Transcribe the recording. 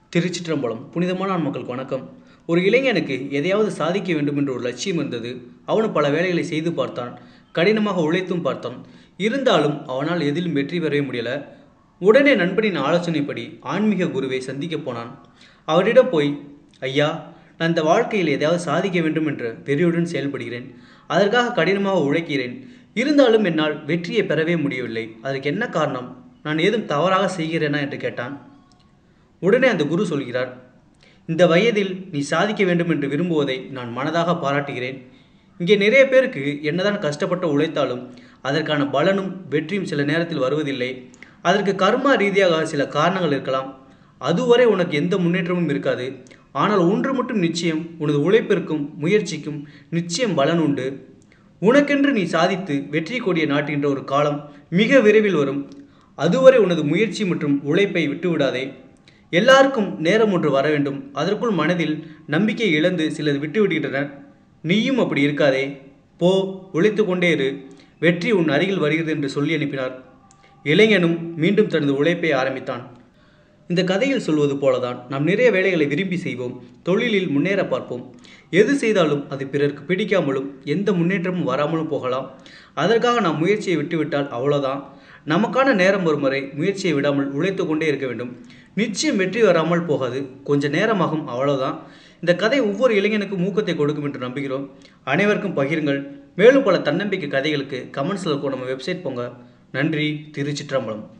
திருச்சிற்றம்பலம் புனிதமான மக்களுக்கு வணக்கம் ஒரு இளைஞனுக்கு எதையாவது சாதிக்க வேண்டும் என்ற ஒரு லட்சியம் இருந்தது அவனும் பல வேலைகளை செய்து பார்த்தான் கடினமாக உழைத்தும் பார்த்தான் இருந்தாலும் அவனால் எதிலும் வெற்றி பெறவே முடியல உடனே நண்பனின் ஆலோசனைப்படி ஆன்மீக குருவை சந்திக்க போனான் அவரிடம் போய் ஐயா நான் இந்த வாழ்க்கையில் எதையாவது சாதிக்க வேண்டும் என்ற வெறியுடன் செயல்படுகிறேன் அதற்காக கடினமாக உழைக்கிறேன் இருந்தாலும் என்னால் வெற்றியை பெறவே முடியவில்லை அதற்கு என்ன காரணம் நான் ஏதும் தவறாக செய்கிறேனா என்று கேட்டான் உடனே அந்த குரு சொல்கிறார் இந்த வயதில் நீ சாதிக்க வேண்டும் என்று விரும்புவதை நான் மனதாக பாராட்டுகிறேன் இங்கே நிறைய பேருக்கு என்னதான் கஷ்டப்பட்டு உழைத்தாலும் அதற்கான பலனும் வெற்றியும் சில நேரத்தில் வருவதில்லை அதற்கு கர்மா ரீதியாக சில காரணங்கள் இருக்கலாம் அதுவரை உனக்கு எந்த முன்னேற்றமும் இருக்காது ஆனால் ஒன்று மட்டும் நிச்சயம் உனது உழைப்பிற்கும் முயற்சிக்கும் நிச்சயம் பலன் உண்டு உனக்கென்று நீ சாதித்து வெற்றி கொடியை நாட்டுகின்ற ஒரு காலம் மிக விரைவில் வரும் அதுவரை உனது முயற்சி மற்றும் உழைப்பை விட்டுவிடாதே எல்லாருக்கும் நேரம் ஒன்று வர வேண்டும் அதற்குள் மனதில் நம்பிக்கை இழந்து சிலர் விட்டுவிடுகின்றனர் நீயும் அப்படி இருக்காதே போ உழைத்து கொண்டே இரு வெற்றி உன் அருகில் வருகிறது என்று சொல்லி அனுப்பினார் இளைஞனும் மீண்டும் தனது உழைப்பை ஆரம்பித்தான் இந்த கதையில் சொல்வது போலதான் நாம் நிறைய வேலைகளை விரும்பி செய்வோம் தொழிலில் முன்னேற பார்ப்போம் எது செய்தாலும் அது பிறருக்கு பிடிக்காமலும் எந்த முன்னேற்றமும் வராமலும் போகலாம் அதற்காக நாம் முயற்சியை விட்டுவிட்டால் அவ்வளோதான் நமக்கான நேரம் வரும் வரை முயற்சியை விடாமல் உழைத்து கொண்டே இருக்க வேண்டும் நிச்சயம் வெற்றி வராமல் போகாது கொஞ்ச நேரமாகும் அவ்வளோதான் இந்த கதை ஒவ்வொரு இளைஞனுக்கும் ஊக்கத்தை கொடுக்கும் என்று நம்புகிறோம் அனைவருக்கும் பகிருங்கள் மேலும் பல தன்னம்பிக்கை கதைகளுக்கு கமெண்ட்ஸில் இருக்கும் நம்ம வெப்சைட் போங்க நன்றி திருச்சிற்றம்பலம்